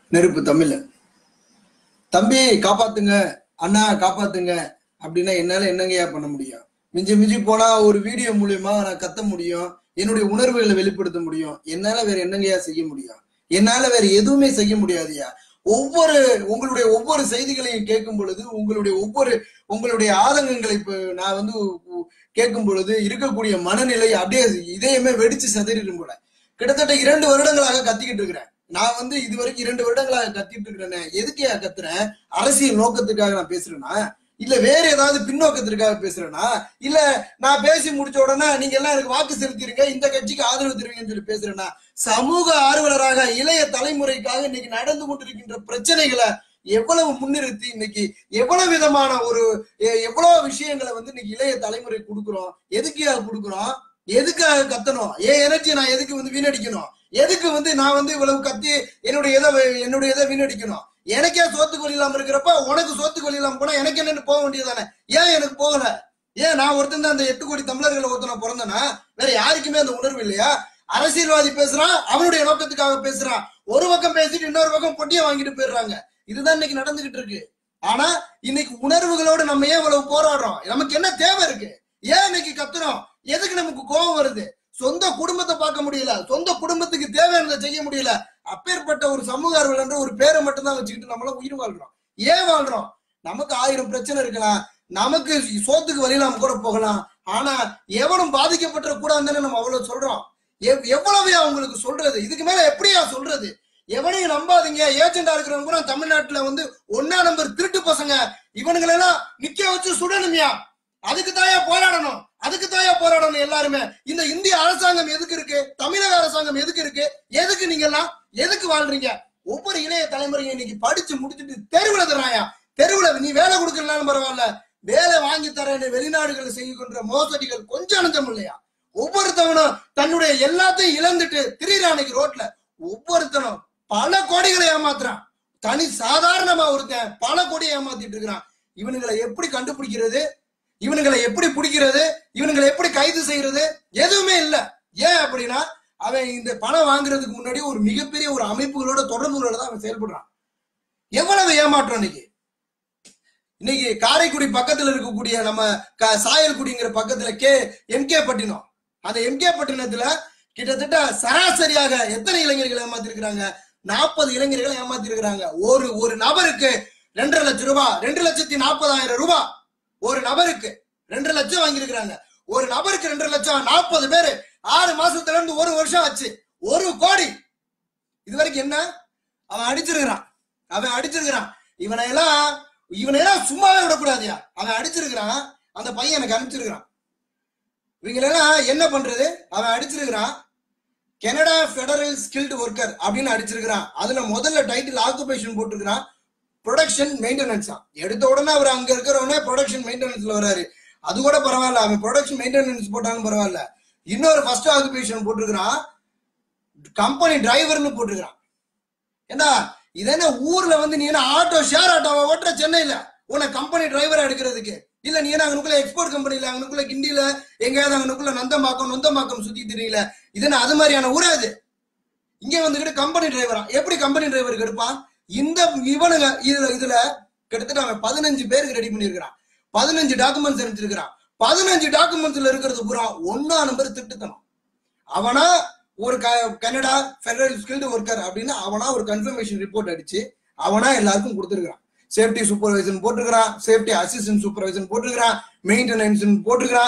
நெருப்பு தமிழ் தம்பி காப்பாத்துங்க அண்ணா காப்பாத்துங்க அப்படின்னா என்னால என்னங்கய்யா பண்ண முடியும் மிஞ்சி மிஞ்சி போனா ஒரு வீடியோ மூலியமா நான் கத்த முடியும் என்னுடைய உணர்வுகளை வெளிப்படுத்த முடியும் என்னால வேற என்னங்கய்யா செய்ய முடியும் என்னால வேற எதுவுமே செய்ய முடியாதுயா ஒவ்வொரு உங்களுடைய ஒவ்வொரு செய்திகளையும் கேட்கும் பொழுது உங்களுடைய ஒவ்வொரு உங்களுடைய ஆதங்கங்களை இப்ப நான் வந்து உ- கேட்கும் பொழுது இருக்கக்கூடிய மனநிலை அப்படியே இதயமே வெடிச்சு சிதறிடும் போல கிட்டத்தட்ட இரண்டு வருடங்களாக கத்திக்கிட்டு இருக்கிறேன் நான் வந்து இது வரைக்கும் இரண்டு வருடங்களாக கத்திட்டு இருக்கிறேனே எதுக்கு கத்துறேன் அரசியல் நோக்கத்துக்காக நான் பேசுறேனா இல்ல வேற ஏதாவது பின்னோக்கத்திற்காக பேசுறேனா இல்ல நான் பேசி முடிச்ச உடனே நீங்க எல்லாம் எனக்கு வாக்கு செலுத்திருங்க இந்த கட்சிக்கு ஆதரவு தருவீங்கன்னு சொல்லி பேசுறேனா சமூக ஆர்வலராக இளைய தலைமுறைக்காக இன்னைக்கு நடந்து கொண்டிருக்கின்ற பிரச்சனைகளை எவ்வளவு முன்னிறுத்தி இன்னைக்கு எவ்வளவு விதமான ஒரு எ- எவ்வளவு விஷயங்களை வந்து இன்னைக்கு இளைய தலைமுறை கொடுக்குறோம் எதுக்காக கொடுக்குறோம் எதுக்காக கத்தணும் என் எனர்ஜி நான் எதுக்கு வந்து வீணடிக்கணும் எதுக்கு வந்து நான் வந்து இவ்வளவு கத்தி என்னுடைய இதை வே- என்னுடைய இதை வீணடிக்கணும் எனக்கே சோத்துக்கு வழி இல்லாம இருக்கிறப்ப உனக்கு சோத்துக்கு வழி இல்லாம போனா எனக்கு என்னன்னு போக வேண்டியதானே ஏன் எனக்கு போகல ஏன் நான் ஒருத்தன் தான் அந்த எட்டு கோடி தமிழர்கள் ஒருத்தனை பிறந்தனா வேற யாருக்குமே அந்த உணர்வு இல்லையா அரசியல்வாதி பேசுறான் அவனுடைய நோக்கத்துக்காக பேசுறான் ஒரு பக்கம் பேசிட்டு இன்னொரு பக்கம் பொட்டியை வாங்கிட்டு போயிடுறாங்க இதுதான் இன்னைக்கு நடந்துகிட்டு இருக்கு ஆனா இன்னைக்கு உணர்வுகளோட நம்ம ஏன் இவ்வளவு போராடுறோம் நமக்கு என்ன தேவை இருக்கு ஏன் இன்னைக்கு கத்துறோம் எதுக்கு நமக்கு கோபம் வருது சொந்த குடும்பத்தை பார்க்க முடியல சொந்த குடும்பத்துக்கு தேவையானதை செய்ய முடியல அப்பேற்பட்ட ஒரு சமூக ஆர்வலர் என்ற ஒரு பேரை மட்டும் தான் வச்சுக்கிட்டு நம்மளாம் உயிர் வாழ்றோம் ஏன் வாழ்றோம் நமக்கு ஆயிரம் பிரச்சனை இருக்கலாம் நமக்கு சோத்துக்கு வழி இல்லாம கூட போகலாம் ஆனா எவனும் பாதிக்கப்பட்ட கூடாதுன்னு நம்ம அவ்வளவு சொல்றோம் எவ்- எவ்வளவு அவங்களுக்கு சொல்றது இதுக்கு மேல எப்படியா சொல்றது எவனையும் நம்பாதீங்க ஏஜென்டா இருக்கிறவங்க கூட தமிழ்நாட்டுல வந்து ஒன்னா நம்பர் திருட்டு பசங்க இவனுங்களெல்லாம் நிக்க வச்சு சுடணுமியா அதுக்கு தாயா போராடணும் அதுக்கு தாயா போராடணும் எல்லாருமே இந்த இந்திய அரசாங்கம் எதுக்கு இருக்கு தமிழக அரசாங்கம் எதுக்கு இருக்கு எதுக்கு நீங்க எல்லாம் எதுக்கு வாழ்றீங்க ஒவ்வொரு இளைய தலைமுறையும் இன்னைக்கு படிச்சு முடிச்சுட்டு தெருவுல தராயா தெருவுல நீ வேலை கொடுக்கலனாலும் பரவாயில்ல வேலை வாங்கி தரேன்னு வெளிநாடுகள் செய்கின்ற மோசடிகள் கொஞ்சம் அனுந்தம் இல்லையா ஒவ்வொருத்தவனும் தன்னுடைய எல்லாத்தையும் இழந்துட்டு திரியிறானைக்கு ரோட்ல ஒவ்வொருத்தனும் பல கோடிகளை ஏமாத்துறான் தனி சாதாரணமா ஒருத்தன் பல கோடியை ஏமாத்திட்டு இருக்கிறான் இவனுங்களை எப்படி கண்டுபிடிக்கிறது இவனுங்களை எப்படி பிடிக்கிறது இவனுங்களை எப்படி கைது செய்யறது எதுவுமே இல்ல ஏன் அப்படின்னா அவன் இந்த பணம் வாங்குறதுக்கு முன்னாடி ஒரு மிகப்பெரிய ஒரு அமைப்புகளோட தொடர்புகளோட தான் அவன் செயல்படுறான் எவ்வளவு ஏமாற்றம் இன்னைக்கு இன்னைக்கு காரைக்குடி பக்கத்துல இருக்கக்கூடிய நம்ம க- சாயல்குடிங்கிற பக்கத்துல கே எம்கே பட்டினம் அந்த எம்கே பட்டினத்துல கிட்டத்தட்ட சராசரியாக எத்தனை இளைஞர்கள் ஏமாத்திருக்கிறாங்க நாற்பது இளைஞர்களை ஏமாத்திருக்கிறாங்க ஒரு ஒரு நபருக்கு ரெண்டரை லட்சம் ரூபாய் ரெண்டு லட்சத்தி நாற்பதாயிரம் ரூபாய் ஒரு நபருக்கு ரெண்டு லட்சம் வாங்கியிருக்கிறாங்க ஒரு நபருக்கு ரெண்டு லட்சம் நாற்பது பேரு ஆறு மாசத்துல இருந்து ஒரு வருஷம் ஆச்சு ஒரு கோடி இது வரைக்கும் என்ன அவன் அடிச்சிருக்கிறான் அவன் அடிச்சிருக்கிறான் இவனை எல்லாம் இவனை எல்லாம் சும்மாவே விடக்கூடாதுயா அவன் அடிச்சிருக்கிறான் அந்த பையன் எனக்கு அனுப்பிச்சிருக்கிறான் இவங்களெல்லாம் என்ன பண்றது அவன் அடிச்சிருக்கிறான் கனடா ஃபெடரல் ஸ்கில்டு ஒர்க்கர் அப்படின்னு அடிச்சிருக்கிறான் அதுல முதல்ல டைட்டில் ஆக்குபேஷன் போட்டிருக்கிறான் ப்ரொடக்ஷன் மெயின்டெனன்ஸ் எடுத்த உடனே அவர் அங்க இருக்கிறவனே ப்ரொடக்ஷன் மெயின்டெனன்ஸ்ல வராரு அது கூட பரவாயில்ல அவன் ப்ரொடக்ஷன் மெயின்டெனன்ஸ் போட்டாலும் பரவாயில்ல இன்னொரு ஃபர்ஸ்ட் ஆக்குபேஷன் போட்டிருக்கிறான் கம்பெனி டிரைவர்னு போட்டிருக்கிறான் ஏண்டா இது என்ன ஊர்ல வந்து நீ என்ன ஆட்டோ ஷேர் ஆட்டோவை ஓட்டுற சென்னையில உன்னை கம்பெனி டிரைவரா எடுக்கிறதுக்கு இல்ல நீ என்ன அங்கனுக்குள்ள எக்ஸ்போர்ட் கம்பெனில அங்கனுக்குள்ள கிண்டியில எங்கேயாவது அங்கனுக்குள்ள நந்தமாக்கம் நொந்தமாக்கம் சுத்தி தெரியல இது என்ன அது மாதிரியான ஊரா இது இங்க வந்துகிட்டு கம்பெனி டிரைவரா எப்படி கம்பெனி டிரைவருக்கு எடுப்பான் இந்த இவனுங்க இதுல இதுல கிட்டத்தட்ட அவன் பதினஞ்சு பேருக்கு ரெடி பண்ணிருக்கிறான் பதினஞ்சு டாக்குமெண்ட்ஸ் அனுப்பிச்சிருக்கிறான் பதினஞ்சு டாக்குமெண்ட்ஸ்ல இருக்கிறது பூரா ஒன்னா நம்பர் திட்டுத்தனம் அவனா ஒரு க- கனடா ஃபெடரல் ஸ்கில்டு ஒர்க்கர் அப்படின்னு அவனா ஒரு கன்ஃபர்மேஷன் ரிப்போர்ட் அடிச்சு அவனா எல்லாருக்கும் கொடுத்துருக்கான் சேஃப்டி சூப்பர்வைசன் போட்டிருக்கிறான் சேஃப்டி அசிஸ்டன்ட் சூப்பர்வைசன் போட்டிருக்கிறான் மெயின்டெனன்ஸ் போட்டிருக்கிறான்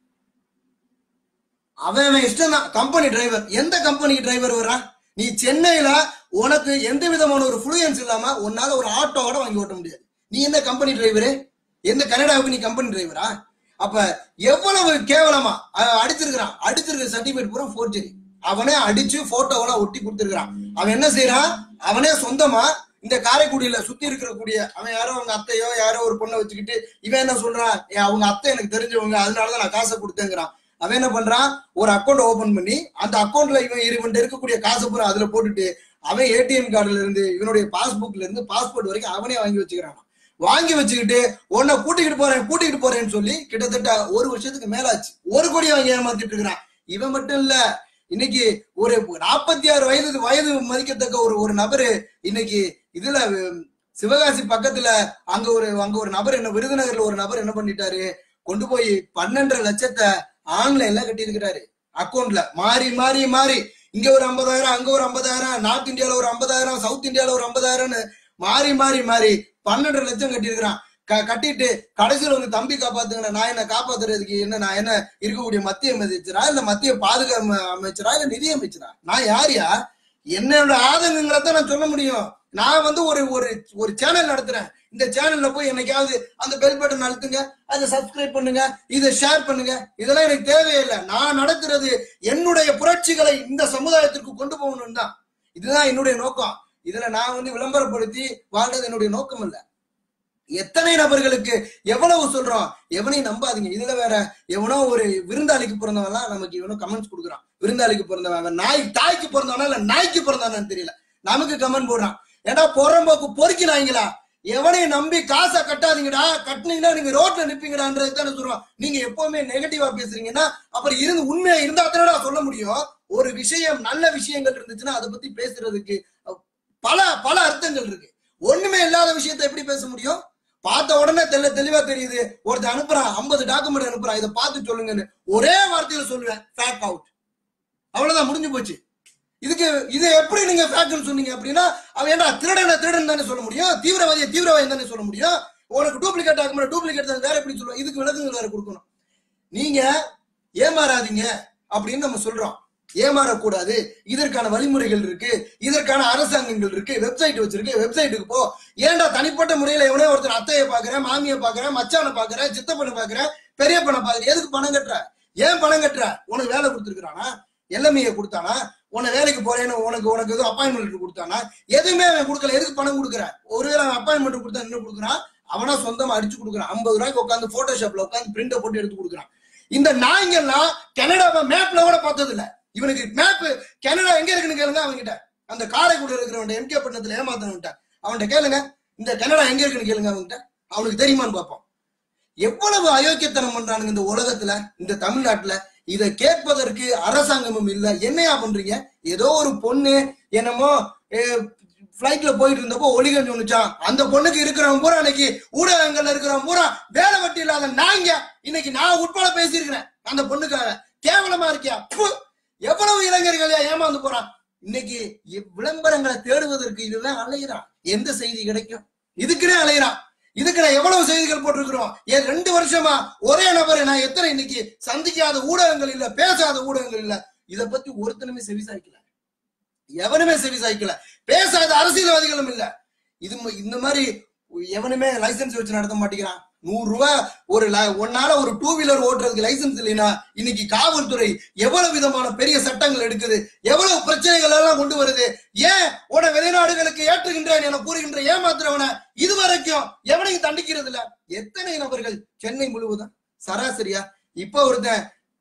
அவன் அவன் இஷ்டம் தான் கம்பெனி டிரைவர் எந்த கம்பெனிக்கு டிரைவர் வர்றான் நீ சென்னையில உனக்கு எந்த விதமான ஒரு ஃப்ளூயன்ஸ் இல்லாம உன்னால ஒரு ஆட்டோவோட வாங்கி ஓட்ட முடியாது நீ என்ன கம்பெனி டிரைவரு எந்த கனடாவுக்கு நீ கம்பெனி டிரைவரா அப்ப எவ்வளவு கேவலமா அவன் அடிச்சிருக்கிறான் அடிச்சிருக்கிற சர்டிபிகேட் பூரா ஃபோர்ஜரி அவனே அடிச்சு போட்டோவெல்லாம் ஒட்டி கொடுத்திருக்கிறான் அவன் என்ன செய்யறான் அவனே சொந்தமா இந்த காரைக்குடியில சுத்தி இருக்கிற கூடிய அவன் யாரோ அவங்க அத்தையோ யாரோ ஒரு பொண்ணை வச்சுக்கிட்டு இவன் என்ன சொல்றான் "ஏன் அவங்க அத்தை எனக்கு தெரிஞ்சவங்க அதனாலதான் நான் காசை கொடுத்தேங்கிறான் அவன் என்ன பண்றான் ஒரு அக்கௌண்ட் ஓபன் பண்ணி அந்த அக்கௌண்ட்ல இவன் இவன் இருக்கக்கூடிய காசை பூரா அதுல போட்டுட்டு அவன் ஏடிஎம் கார்டுல இருந்து இவனுடைய பாஸ்புக்ல இருந்து பாஸ்போர்ட் வரைக்கும் அவனே வாங்கி வச்சுக்கிறான் வாங்கி வச்சுக்கிட்டு உன்னை கூட்டிக்கிட்டு போறேன் கூட்டிக்கிட்டு போறேன்னு சொல்லி கிட்டத்தட்ட ஒரு வருஷத்துக்கு மேலாச்சு ஒரு கோடி வாங்கி ஏமாத்திட்டு இருக்கிறான் இவன் மட்டும் இல்ல இன்னைக்கு ஒரு நாற்பத்தி ஆறு வயது வயது மதிக்கத்தக்க ஒரு ஒரு நபரு இன்னைக்கு இதுல உம், சிவகாசி பக்கத்துல அங்க ஒரு அங்க ஒரு நபர் என்ன விருதுநகர்ல ஒரு நபர் என்ன பண்ணிட்டாரு கொண்டு போய் பன்னெண்டரை லட்சத்தை ஆன்லைன்ல கட்டியிருக்கிறாரு அக்கௌண்ட்ல மாறி மாறி மாறி இங்க ஒரு ஐம்பதாயிரம் அங்க ஒரு ஐம்பதாயிரம் நார்த் இந்தியால ஒரு ஐம்பதாயிரம் சவுத் இந்தியால ஒரு ஐம்பதாயிரம்னு மாறி மாறி மாறி பன்னெண்டரை லட்சம் கட்டியிருக்கிறான் க- கட்டிட்டு கடைசியில வந்து தம்பி காப்பாத்துங்க நான் என்ன காப்பாத்துறதுக்கு என்ன நான் என்ன இருக்கக்கூடிய மத்திய அமைச்சரா இல்ல மத்திய பாதுகாப்பு அமைச்சரா இல்ல நிதி அமைச்சரா நான் யாரியா என்னோட ஆதங்கங்களை நான் சொல்ல முடியும் நான் வந்து ஒரு ஒரு ஒரு சேனல் நடத்துறேன் இந்த சேனல்ல போய் என்னைக்காவது அந்த பெல் பட்டன் அழுத்துங்க அதை சப்ஸ்கிரைப் பண்ணுங்க இதை ஷேர் பண்ணுங்க இதெல்லாம் எனக்கு தேவையில்லை நான் நடத்துறது என்னுடைய புரட்சிகளை இந்த சமுதாயத்திற்கு கொண்டு போகணும் தான் இதுதான் என்னுடைய நோக்கம் இதுல நான் வந்து விளம்பரப்படுத்தி வாழ்றது என்னுடைய நோக்கம் இல்ல எத்தனை நபர்களுக்கு எவ்வளவு சொல்றோம் எவனையும் நம்பாதீங்க இதுல வேற எவனோ ஒரு விருந்தாளிக்கு பிறந்தவன்லாம் நமக்கு இவனும் கமெண்ட்ஸ் கொடுக்குறான் விருந்தாளிக்கு பிறந்தவன் அவன் நாய் தாய்க்கு பிறந்தவனா இல்ல நாய்க்கு பிறந்தவனான்னு தெரியல நமக்கு கமெண்ட் போடுறான் ஏன்னா புறம்போக்கு பொறுக்கி நாய்ங்களா எவனையும் நம்பி காசை கட்டாதீங்கடா கட்டுனீங்கன்னா நீங்க ரோட்ல நிப்பீங்கடான்றது தானே சொல்றோம் நீங்க எப்பவுமே நெகட்டிவா பேசுறீங்கன்னா அப்புறம் இருந்து உண்மையா இருந்தா தானடா சொல்ல முடியும் ஒரு விஷயம் நல்ல விஷயங்கள் இருந்துச்சுன்னா அதை பத்தி பேசுறதுக்கு அஹ், பல பல அர்த்தங்கள் இருக்கு ஒண்ணுமே இல்லாத விஷயத்தை எப்படி பேச முடியும் பார்த்த உடனே தெல்ல தெளிவா தெரியுது ஒருத்தன் அனுப்புறான் 50 டாக்குமெண்ட் அனுப்புறான் இதை பார்த்து சொல்லுங்கன்னு ஒரே வார்த்தையில சொல்லுவேன் ஃபேக் அவுட் அவ்வளவுதான் முடிஞ்சு போச்சு இதுக்கு இது எப்படி நீங்க ஃபேக்ட்னு சொன்னீங்க அப்படின்னா அவன் ஏன்டா திருடனை திருடன் தானே சொல்ல முடியும் தீவிரவாதியை தீவிரவாதி தானே சொல்ல முடியும் உனக்கு டூப்ளிகேட் டாக்குமெண்ட் டூப்ளிகேட் வேற எப்படி சொல்லுவோம் இதுக்கு விளக்கங்கள் வேற கொடுக்கணும் நீங்க ஏமாறாதீங்க அப்படின்னு நம்ம சொல்றோம் ஏமாறக்கூடாது இதற்கான வழிமுறைகள் இருக்கு இதற்கான அரசாங்கங்கள் இருக்கு வெப்சைட் வச்சிருக்கு வெப்சைட்டுக்கு போ ஏன்டா தனிப்பட்ட முறையில எவனே ஒருத்தர் அத்தையை பாக்குறேன் மாமியை பாக்குறேன் மச்சானை பாக்குறேன் சித்தப்பனை பாக்குறேன் பெரியப்பனை பாக்குறேன் எதுக்கு பணம் கட்டுற ஏன் பணம் கட்டுற உனக்கு வேலை கொடுத்துருக்கானா எல்எம்ஐயை கொடுத்தானா உன்னை வேலைக்கு போறேன்னு உனக்கு உனக்கு எதுவும் அப்பாயின்மெண்ட் கொடுத்தானா எதுவுமே அவன் கொடுக்கல எதுக்கு பணம் கொடுக்குற ஒருவேளை அவன் அப்பாயின்மெண்ட் கொடுத்தா என்ன கொடுக்குறான் அவனா சொந்தமா அடிச்சு கொடுக்குறான் ஐம்பது ரூபாய்க்கு உட்காந்து போட்டோஷாப்ல உட்காந்து பிரிண்ட போட்டு எடுத்து கொடுக்குறான் இந்த நாய்ங்கெல்லாம் கனடாவை மேப்ல கூட பார்த்தது இல்ல இவனுக்கு மேப் கனடா எங்க இருக்குன்னு கேளுங்க அவன்கிட்ட அந்த காரைக்குடி இருக்கிறவன் எம்கே பட்டணத்துல ஏமாத்தவன்ட்ட அவன்கிட்ட கேளுங்க இந்த கனடா எங்க இருக்குன்னு கேளுங்க அவன்கிட்ட அவனுக்கு தெரியுமான்னு பார்ப்போம் எவ்வளவு அயோக்கியத்தனம் பண்றானுங்க இந்த உலகத்துல இந்த தமிழ்நாட்டுல இதை கேட்பதற்கு அரசாங்கமும் இல்ல என்னையா பண்றீங்க ஏதோ ஒரு பொண்ணு என்னமோ பிளைட்ல போயிட்டு இருந்தப்போ ஒளிகன் சொன்னுச்சான் அந்த பொண்ணுக்கு இருக்கிறவன் பூரா இன்னைக்கு ஊடகங்கள்ல இருக்கிறவன் பூரா வேலை வெட்டி இல்லாத நாங்க இன்னைக்கு நான் உட்பட பேசியிருக்கிறேன் அந்த பொண்ணுக்காக கேவலமா இருக்கியா ப்பு! எவ்வளவு இளைஞர்கள் ஏமாந்து போறான் இன்னைக்கு இவ் விளம்பரங்களை தேடுவதற்கு இதுதான் அலையிறான் எந்த செய்தி கிடைக்கும் இதுக்குன்னே அலையிறான் இதுக்கு நான் எவ்வளவு செய்திகள் போட்டிருக்கிறோம் ஏன் ரெண்டு வருஷமா ஒரே நபரை நான் எத்தனை இன்னைக்கு சந்திக்காத ஊடகங்கள் இல்ல பேசாத ஊடகங்கள் இல்ல இத பத்தி ஒருத்தனுமே செவிசாய்க்கல எவனுமே செவிசாய்க்கல பேசாத அரசியல்வாதிகளும் இல்ல இது ம- இந்த மாதிரி எவனுமே லைசென்ஸ் வச்சு நடத்த மாட்டேங்கிறான் நூறு ரூபாய் ஒரு ல- ஒன்னால ஒரு டூ வீலர் ஓட்டுறதுக்கு லைசென்ஸ் இல்லைன்னா இன்னைக்கு காவல்துறை எவ்வளவு விதமான பெரிய சட்டங்கள் எடுக்குது எவ்வளவு பிரச்சனைகள் எல்லாம் கொண்டு வருது ஏன் உன வெளிநாடுகளுக்கு ஏற்றுகின்றேன் என கூறுகின்ற ஏமாத்துறவன இதுவரைக்கும் எவனையும் தண்டிக்கிறது இல்ல எத்தனை நபர்கள் சென்னை முழுவதும் சராசரியா இப்ப ஒருத்தன்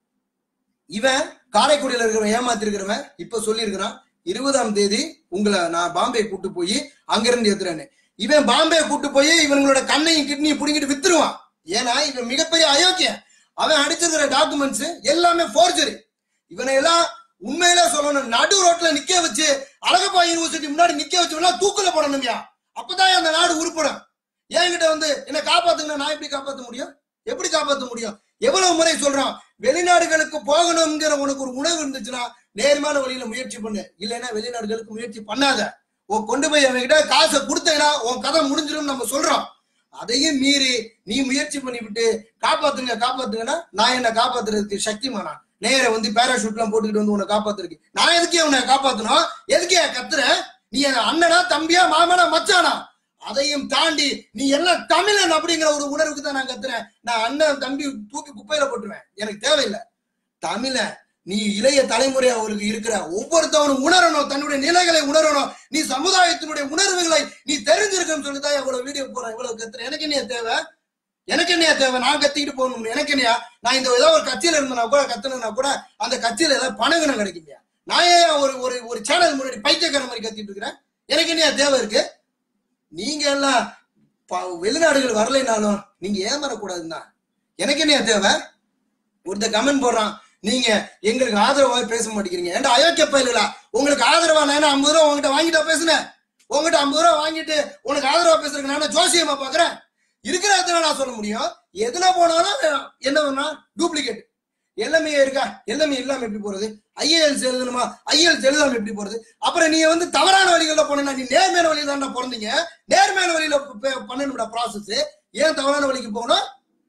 இவன் காரைக்குடியில இருக்கிறவன் ஏமாத்திருக்கிறவன் இப்ப சொல்லியிருக்கிறான் இருபதாம் தேதி உங்களை நான் பாம்பே கூட்டு போய் அங்கிருந்து ஏத்துறேன்னு இவன் பாம்பே கூட்டு போய் இவங்களோட கண்ணையும் கிட்னியும் புடிங்கிட்டு வித்துருவான் ஏன்னா இவன் மிகப்பெரிய அயோக்கியன் அவன் அடிச்சிருக்கிற டாக்குமெண்ட்ஸ் எல்லாமே ஃபோர்ஜரி இவனை எல்லாம் உண்மையில சொல்லணும் நடு ரோட்ல நிக்க வச்சு அழகப்பா யூனிவர்சிட்டி முன்னாடி நிக்க வச்சு தூக்குல போடணும்யா அப்பதான் அந்த நாடு உருப்படும் என்கிட்ட வந்து என்ன காப்பாத்துங்க நான் எப்படி காப்பாத்த முடியும் எப்படி காப்பாத்த முடியும் எவ்வளவு முறை சொல்றான் வெளிநாடுகளுக்கு போகணுங்கிற உனக்கு ஒரு உணவு இருந்துச்சுன்னா நேர்மையான வழியில முயற்சி பண்ணு இல்லைன்னா வெளிநாடுகளுக்கு முயற்சி பண்ணாத உன் கொண்டு போய் அவன்கிட்ட காசை கொடுத்தேன்னா உன் கதை முடிஞ்சிடும் நம்ம சொல்றோம் அதையும் மீறி நீ முயற்சி பண்ணிவிட்டு காப்பாத்துங்க காப்பாத்துங்கன்னா நான் என்ன காப்பாத்துறதுக்கு சக்திமானா நேர வந்து பேராஷூட்லாம் போட்டுக்கிட்டு வந்து உன்னை காப்பாத்துறதுக்கு நான் எதுக்கே உன்னை காப்பாத்தணும் எதுக்கே கத்துற நீ என் அண்ணனா தம்பியா மாமனா மச்சானா அதையும் தாண்டி நீ எல்லாம் தமிழன் அப்படிங்கிற ஒரு உணர்வுக்கு தான் நான் கத்துறேன் நான் அண்ணன் தம்பி தூக்கி குப்பையில போட்டுருவேன் எனக்கு தேவையில்லை தமிழன் நீ இளைய தலைமுறை அவருக்கு இருக்கிற ஒவ்வொருத்தவனும் உணரணும் தன்னுடைய நிலைகளை உணரணும் நீ சமுதாயத்தினுடைய உணர்வுகளை நீ தெரிஞ்சிருக்கன்னு சொல்லிதான் இவ்வளவு வீடியோ போறேன் இவ்வளவு கத்துறேன் எனக்கு என்ன தேவை எனக்கு என்னையா தேவை நான் கத்திக்கிட்டு போகணும் எனக்கு என்னையா நான் இந்த ஏதோ ஒரு கட்சியில இருந்தேனா கூட கத்துனா கூட அந்த கட்சியில ஏதாவது பணங்கணும் கிடைக்குமையா நான் ஏன் ஒரு ஒரு ஒரு சேனல் முன்னாடி பைத்தியக்கார மாதிரி கத்திட்டு இருக்கிறேன் எனக்கு என்னையா தேவை இருக்கு நீங்க எல்லாம் ப- வெளிநாடுகள் வரலைனாலும் நீங்க ஏமாறக்கூடாதுன்னா எனக்கு என்னையா தேவை ஒருத்தர் கமெண்ட் போடுறான் நீங்க எங்களுக்கு ஆதரவா பேச மாட்டேங்கிறீங்க ஏன்டா அயோக்கிய பயலுகளா உங்களுக்கு ஆதரவா நான் ஐம்பது ரூபா உங்ககிட்ட வாங்கிட்டா பேசுனேன் உங்ககிட்ட ஐம்பது ரூபா வாங்கிட்டு உனக்கு ஆதரவா பேசுறதுக்கு நான் ஜோசியமா பாக்குறேன் இருக்கிற இடத்துல நான் சொல்ல முடியும் எதுல போனாலும் என்ன பண்ணா டூப்ளிகேட் எல்லாமே இருக்கா எல்லாமே இல்லாம எப்படி போறது ஐஏஎல்ஸ் எழுதணுமா ஐஏஎல்ஸ் எழுதாம எப்படி போறது அப்புறம் நீங்க வந்து தவறான வழிகள்ல போனா நீ நேர்மையான வழியில தான் பிறந்தீங்க நேர்மையான வழியில ப- பண்ணணும்டா ப்ராசஸ் ஏன் தவறான வழிக்கு போகணும்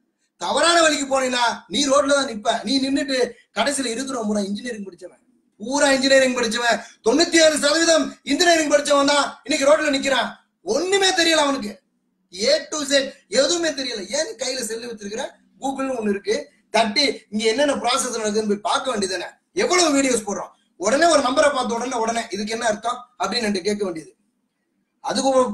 தவறான வழிக்கு போனீங்கன்னா நீ ரோட்ல தான் நிப்ப நீ நின்னுட்டு கடைசியில இருக்கிற முறை இன்ஜினியரிங் படிச்சவன் பூரா இன்ஜினியரிங் படிச்சவன் தொண்ணூத்தி ஏழு சதவீதம் இன்ஜினியரிங் படிச்சவன் தான் இன்னைக்கு ரோட்ல நிக்கிறான் ஒண்ணுமே தெரியல அவனுக்கு ஏ டு செட் எதுவுமே தெரியல ஏன் கையில செல்லு வச்சிருக்கிற கூகுள்னு ஒண்ணு இருக்கு தட்டி இங்க என்னென்ன ப்ராசஸ் நடக்குதுன்னு போய் பார்க்க வேண்டியதானே எவ்வளவு வீடியோஸ் போடுறோம் உடனே ஒரு நம்பரை பார்த்த உடனே உடனே இதுக்கு என்ன அர்த்தம் அப்படின்னு என்கிட்ட கேட்க வேண்டியது அது கூட-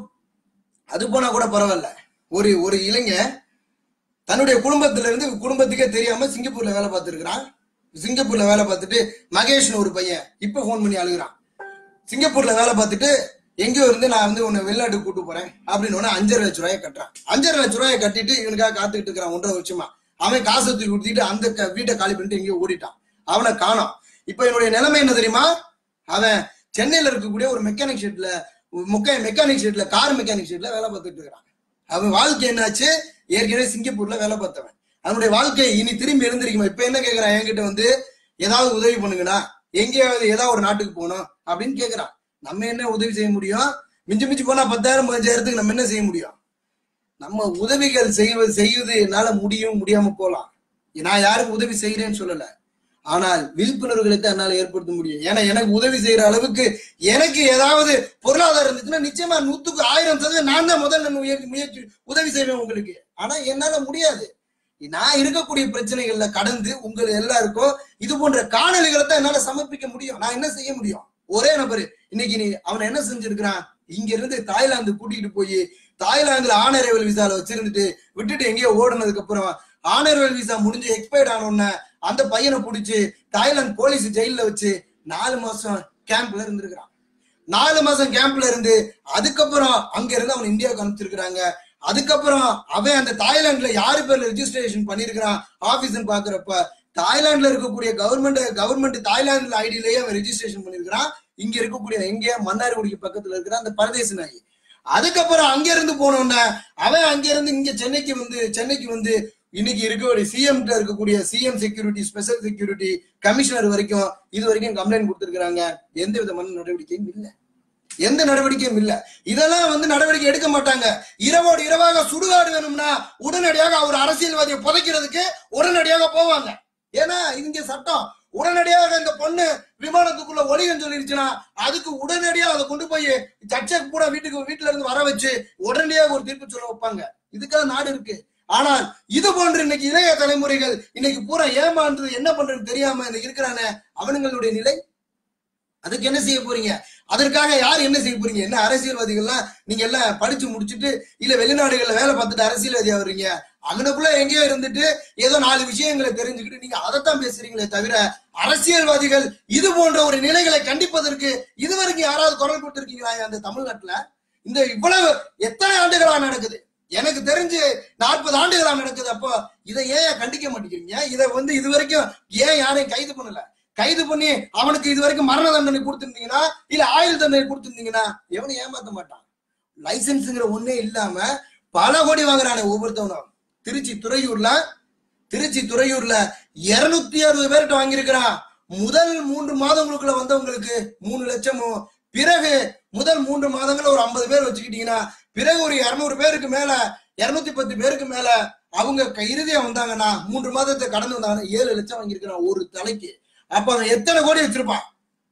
அது போனா கூட பரவாயில்ல ஒரு ஒரு இளைஞன் தன்னுடைய குடும்பத்துல இருந்து குடும்பத்துக்கே தெரியாம சிங்கப்பூர்ல வேலை பார்த்துருக்கிறான் சிங்கப்பூர்ல வேலை பார்த்துட்டு மகேஷ்னு ஒரு பையன் இப்ப ஃபோன் பண்ணி அழுகுறான் சிங்கப்பூர்ல வேலை பார்த்துட்டு எங்கேயோ இருந்து நான் வந்து உன்னை வெளிநாட்டுக்கு கூட்டு போறேன் அப்படின்னு உடனே அஞ்சரை லட்ச ரூபாயை கட்டுறான் அஞ்சரை லட்ச ரூபாயை கட்டிட்டு இவனுக்காக காத்துக்கிட்டு இருக்கிறான் ஒன்றரை வருஷமா அவன் காசை தூக்கி கொடுத்துட்டு அந்த க- வீட்டை காலி பண்ணிட்டு எங்கேயோ ஓடிட்டான் அவனை காணோம் இப்ப என்னுடைய நிலைமை என்ன தெரியுமா அவன் சென்னையில இருக்கக்கூடிய ஒரு மெக்கானிக் ஷெட்ல முக்க மெக்கானிக் ஷெட்ல கார் மெக்கானிக் ஷெட்ல வேலை பார்த்துட்டு இருக்கிறான் அவன் வாழ்க்கை என்னாச்சு ஏற்கனவே சிங்கப்பூர்ல வேலை பார்த்தவன் அவனுடைய வாழ்க்கை இனி திரும்பி இருந்திருக்குமா இப்ப என்ன கேக்குறான் என்கிட்ட வந்து ஏதாவது உதவி பண்ணுங்கண்ணா எங்கேயாவது ஏதாவது ஒரு நாட்டுக்கு போகணும் அப்படின்னு கேக்குறான் நம்ம என்ன உதவி செய்ய முடியும் மிஞ்சி மிஞ்சி போனா பத்தாயிரம் பதினஞ்சாயிரத்துக்கு நம்ம என்ன செய்ய முடியும் நம்ம உதவிகள் செய்வது செய்வது என்னால முடியும் முடியாம போலாம் நான் யாருக்கு உதவி செய்கிறேன்னு சொல்லல ஆனால் விழிப்புணர்வுகளை தான் என்னால ஏற்படுத்த முடியும் ஏன்னா எனக்கு உதவி செய்யற அளவுக்கு எனக்கு ஏதாவது பொருளாதாரம் இருந்துச்சுன்னா நிச்சயமா நூத்துக்கு ஆயிரம் சதவீதம் நான் தான் முதல்ல முயற்சி முயற்சி உதவி செய்வேன் உங்களுக்கு ஆனா என்னால முடியாது நான் இருக்கக்கூடிய பிரச்சனைகள்ல கடந்து உங்கள் எல்லாருக்கும் இது போன்ற காணொலிகளை தான் என்னால சமர்ப்பிக்க முடியும் நான் என்ன செய்ய முடியும் ஒரே நபர் இன்னைக்கு நீ அவன் என்ன செஞ்சிருக்கிறான் இங்க இருந்து தாய்லாந்து கூட்டிட்டு போய் தாய்லாந்துல ஆனரேவல் விசால வச்சிருந்துட்டு விட்டுட்டு எங்கேயோ ஓடுனதுக்கு அப்புறம் ஆனரேவல் விசா முடிஞ்சு எக்ஸ்பயர்ட் ஆன உடனே அந்த பையனை பிடிச்சி தாய்லாந்து போலீஸ் ஜெயில வச்சு நாலு மாசம் கேம்ப்ல இருந்திருக்கிறான் நாலு மாசம் கேம்ப்ல இருந்து அதுக்கப்புறம் அங்க இருந்து அவன் இந்தியாவுக்கு அனுப்பிச்சிருக்கிறாங்க அதுக்கப்புறம் அவன் அந்த தாய்லாந்துல யாரு பேர்ல ரெஜிஸ்ட்ரேஷன் பண்ணிருக்கிறான் ஆபீஸ்னு பாக்குறப்ப தாய்லாந்துல இருக்கக்கூடிய கவர்மெண்ட் கவர்மெண்ட் தாய்லாந்துல ஐடியிலேயே அவன் ரெஜிஸ்ட்ரேஷன் பண்ணிருக்கிறான் இங்க இருக்கக்கூடிய எங்க மன்னார்குடிக்கு பக்கத்துல இருக்கிற அந்த பரதேச நாயி அதுக்கப்புறம் அங்க இருந்து போனோம்னா அவன் அங்க இருந்து இங்க சென்னைக்கு வந்து சென்னைக்கு வந்து இன்னைக்கு இருக்கக்கூடிய சிஎம் இருக்கக்கூடிய CM security special security commissioner வரைக்கும் இது வரைக்கும் கம்ப்ளைண்ட் கொடுத்திருக்கிறாங்க எந்த விதமான நடவடிக்கையும் இல்லை எந்த நடவடிக்கையும் இல்ல இதெல்லாம் வந்து நடவடிக்கை எடுக்க மாட்டாங்க இரவோடு இரவாக சுடுகாடு வேணும்னா உடனடியாக அவர் அரசியல்வாதியை புதைக்கிறதுக்கு உடனடியாக போவாங்க ஏன்னா இங்க சட்டம் உடனடியாக இந்த பொண்ணு விமானத்துக்குள்ள ஒளிகன்னு சொல்லிருச்சுன்னா அதுக்கு உடனடியா அதை கொண்டு போய் சர்ச்சை கூட வீட்டுக்கு வீட்டுல இருந்து வர வச்சு உடனடியாக ஒரு தீர்ப்பு சொல்ல வைப்பாங்க இதுக்காக நாடு இருக்கு ஆனால் இது போன்று இன்னைக்கு இளைய தலைமுறைகள் இன்னைக்கு பூரா ஏமாந்து என்ன பண்றதுன்னு தெரியாம இன்னைக்கு இருக்கிறானே அவனுங்களுடைய நிலை அதுக்கு என்ன செய்ய போறீங்க அதற்காக யார் என்ன செய்ய போறீங்க என்ன அரசியல்வாதிகள்லாம் நீங்க எல்லாம் படிச்சு முடிச்சுட்டு இல்ல வெளிநாடுகள்ல வேலை பார்த்துட்டு அரசியல்வாதி ஆகுறீங்க அங்கனக்குள்ள எங்கேயோ இருந்துட்டு ஏதோ நாலு விஷயங்களை தெரிஞ்சுக்கிட்டு நீங்க அதைத்தான் பேசுறீங்களே தவிர அரசியல்வாதிகள் இது போன்ற ஒரு நிலைகளை கண்டிப்பதற்கு இதுவரைக்கும் யாராவது குரல் கொடுத்திருக்கீங்களா அந்த தமிழ்நாட்டுல இந்த இவ்வளவு எத்தனை ஆண்டுகளா நடக்குது எனக்கு தெரிஞ்சு நாற்பது ஆண்டுகளா நடக்குது அப்போ இதை ஏன் கண்டிக்க மாட்டேங்கிறீங்க இதை வந்து இது வரைக்கும் ஏன் யாரையும் கைது பண்ணல கைது பண்ணி அவனுக்கு இது வரைக்கும் மரண தண்டனை கொடுத்திருந்தீங்கன்னா இல்ல ஆயுள் தண்டனை கொடுத்திருந்தீங்கன்னா எவனும் ஏமாத்த மாட்டான் லைசன்ஸ்ங்கிற ஒண்ணே இல்லாம பல கோடி வாங்குறானே ஒவ்வொருத்தவனும் திருச்சி துறையூர்ல திருச்சி துறையூர்ல இருநூத்தி அறுபது பேர்கிட்ட வாங்கியிருக்கிறான் முதல் மூன்று மாதங்களுக்குள்ள வந்தவங்களுக்கு மூணு லட்சமும் பிறகு முதல் மூன்று மாதங்கள்ல ஒரு ஐம்பது பேர் வச்சுக்கிட்டீங்கன்னா பிறகு ஒரு இருநூறு பேருக்கு மேல இருநூத்தி பத்து பேருக்கு மேல அவங்க க- இறுதியா வந்தாங்கன்னா மூன்று மாதத்தை கடந்து வந்தாங்கன்னா ஏழு லட்சம் வாங்கியிருக்கிறான் ஒரு தலைக்கு அப்ப அவன் எத்தனை கோடி வச்சிருப்பான்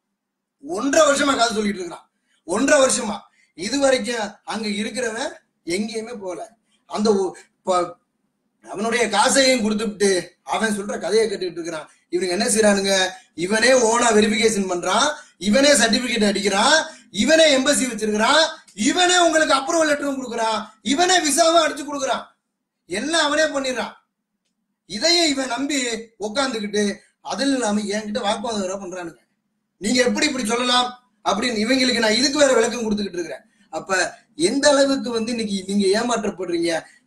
ஒன்றரை வருஷமா கதை சொல்லிட்டு இருக்கிறான் ஒன்றரை வருஷமா இது வரைக்கும் அங்க இருக்கிறவன் எங்கேயுமே போல அந்த ஒ- ப- அவனுடைய காசையும் கொடுத்துட்டு அவன் சொல்ற கதையை கேட்டுட்டு இருக்கிறான் இவனுங்க என்ன செய்யறானுங்க இவனே ஓனா வெரிஃபிகேஷன் பண்றான் இவனே சர்டிபிகேட் அடிக்கிறான் இவனே எம்பசி வச்சிருக்கிறான் இவனே உங்களுக்கு அப்ரூவல் லெட்டரும் கொடுக்குறான் இவனே விசாவும் அடிச்சு கொடுக்குறான் எல்லாம் அவனே பண்ணிடுறான் இதையும் இவன் நம்பி உட்காந்துக்கிட்டு அதில் இல்லாம என்கிட்ட வாக்குவாதம் வேற பண்றானுங்க நீங்க எப்படி இப்படி சொல்லலாம் அப்படின்னு இவங்களுக்கு நான் இதுக்கு வேற விளக்கம் கொடுத்துக்கிட்டு இருக்கிறேன் அப்ப எந்த அளவுக்கு வந்து இன்னைக்கு நீங்க ஏமாற்றப்படுறீங்க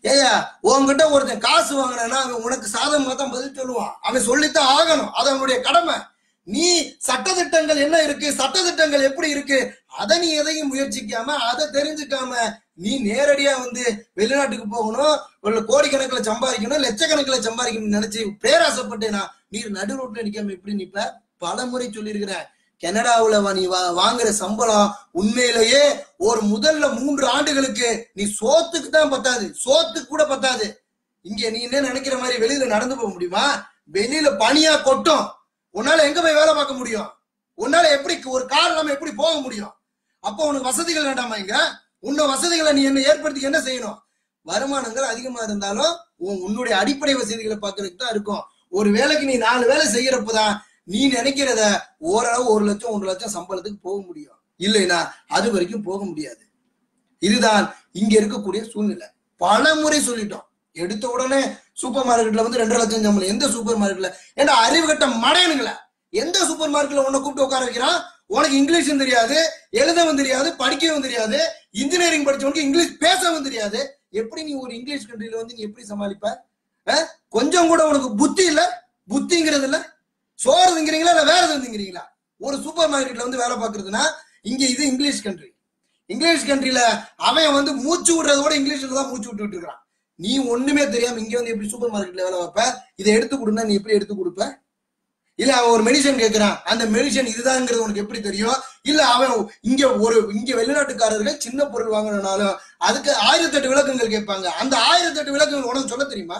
ஏயா உன்கிட்ட ஒருத்தன் காசு வாங்கினா அவன் உனக்கு சாதகமா தான் பதில் சொல்லுவான் அவன் சொல்லித்தான் ஆகணும் அது அவனுடைய கடமை நீ சட்டதிட்டங்கள் என்ன இருக்கு சட்டதிட்டங்கள் எப்படி இருக்கு அதை நீ எதையும் முயற்சிக்காம அதை தெரிஞ்சுக்காம நீ நேரடியா வந்து வெளிநாட்டுக்கு போகணும் ஒரு கோடிக்கணக்கில் சம்பாதிக்கணும் லட்சக்கணக்கில் சம்பாதிக்கணும்னு நினைச்சு பேராசைப்பட்டேனா நீ நடு ரோட்ல நிக்காம எப்படி நிப்ப பல முறை சொல்லியிருக்கிறேன் கனடாவுல வா- நீ வா- வாங்குற சம்பளம் உண்மையிலேயே ஒரு முதல்ல மூன்று ஆண்டுகளுக்கு நீ சோத்துக்கு தான் பத்தாது சோத்துக்கு கூட பத்தாது இங்க நீ என்ன நினைக்கிற மாதிரி வெளியில நடந்து போக முடியுமா வெளியில பனியா கொட்டும் உன்னால எங்க போய் வேலை பார்க்க முடியும் உன்னால எப்படி ஒரு கார் இல்லாம எப்படி போக முடியும் அப்போ உனக்கு வசதிகள் வேண்டாமா இங்க உன்ன வசதிகளை நீ என்ன ஏற்படுத்தி என்ன செய்யணும் வருமானங்கள் அதிகமா இருந்தாலும் உன் உன்னுடைய அடிப்படை வசதிகளை பார்க்கறதுக்கு தான் இருக்கும் ஒரு வேலைக்கு நீ நாலு வேலை செய்யறப்பதான் நீ நினைக்கிறத ஓரளவு ஒரு லட்சம் ஒன்று லட்சம் சம்பளத்துக்கு போக முடியும் இல்லைன்னா அது வரைக்கும் போக முடியாது இதுதான் இங்க இருக்கக்கூடிய சூழ்நிலை பல முறை சொல்லிட்டோம் எடுத்த உடனே சூப்பர் மார்க்கெட்ல வந்து ரெண்டரை லட்சம் சம்பளம் எந்த சூப்பர் மார்க்கெட்ல ஏன்னா அறிவு கட்ட மடையனுங்களே எந்த சூப்பர் மார்க்கெட்ல உன்னை கூப்பிட்டு உட்கார வைக்கிறான் உனக்கு இங்கிலீஷும் தெரியாது எழுதவும் தெரியாது படிக்கவும் தெரியாது இன்ஜினியரிங் படிச்சவனுக்கு இங்கிலீஷ் பேசவும் தெரியாது எப்படி நீ ஒரு இங்கிலீஷ் கண்ட்ரில வந்து நீ எப்படி சமாளிப்ப அஹ்? கொஞ்சம் கூட உனக்கு புத்தி இல்ல புத்திங்கிறது இல்ல சோறு திங்கிறீங்களா இல்ல வேற எதுவும் திங்கிறீங்களா ஒரு சூப்பர் மார்க்கெட்ல வந்து வேலை பார்க்கறதுன்னா இங்க இது இங்கிலீஷ் கண்ட்ரி இங்கிலீஷ் கண்ட்ரில அவன் வந்து மூச்சு விடுறதோட இங்கிலீஷ்ல தான் மூச்சு விட்டுட்டு இருக்கான் நீ ஒண்ணுமே தெரியாம இங்க வந்து எப்படி சூப்பர் மார்க்கெட்ல வேலை வைப்ப இதை எடுத்து கொடுனா நீ எப்படி எடுத்து கொடுப்ப இல்ல அவன் ஒரு மெடிசன் கேக்குறான் அந்த மெடிசன் இதுதாங்கிறது உனக்கு எப்படி தெரியும் இல்ல அவன் இங்க ஒரு இங்க வெளிநாட்டுக்காரர்கள் சின்ன பொருள் வாங்கணும்னாலும் அதுக்கு ஆயிரத்தெட்டு விளக்கங்கள் கேட்பாங்க அந்த ஆயிரத்தெட்டு விளக்கங்கள் உனக்கு சொல்ல தெரியுமா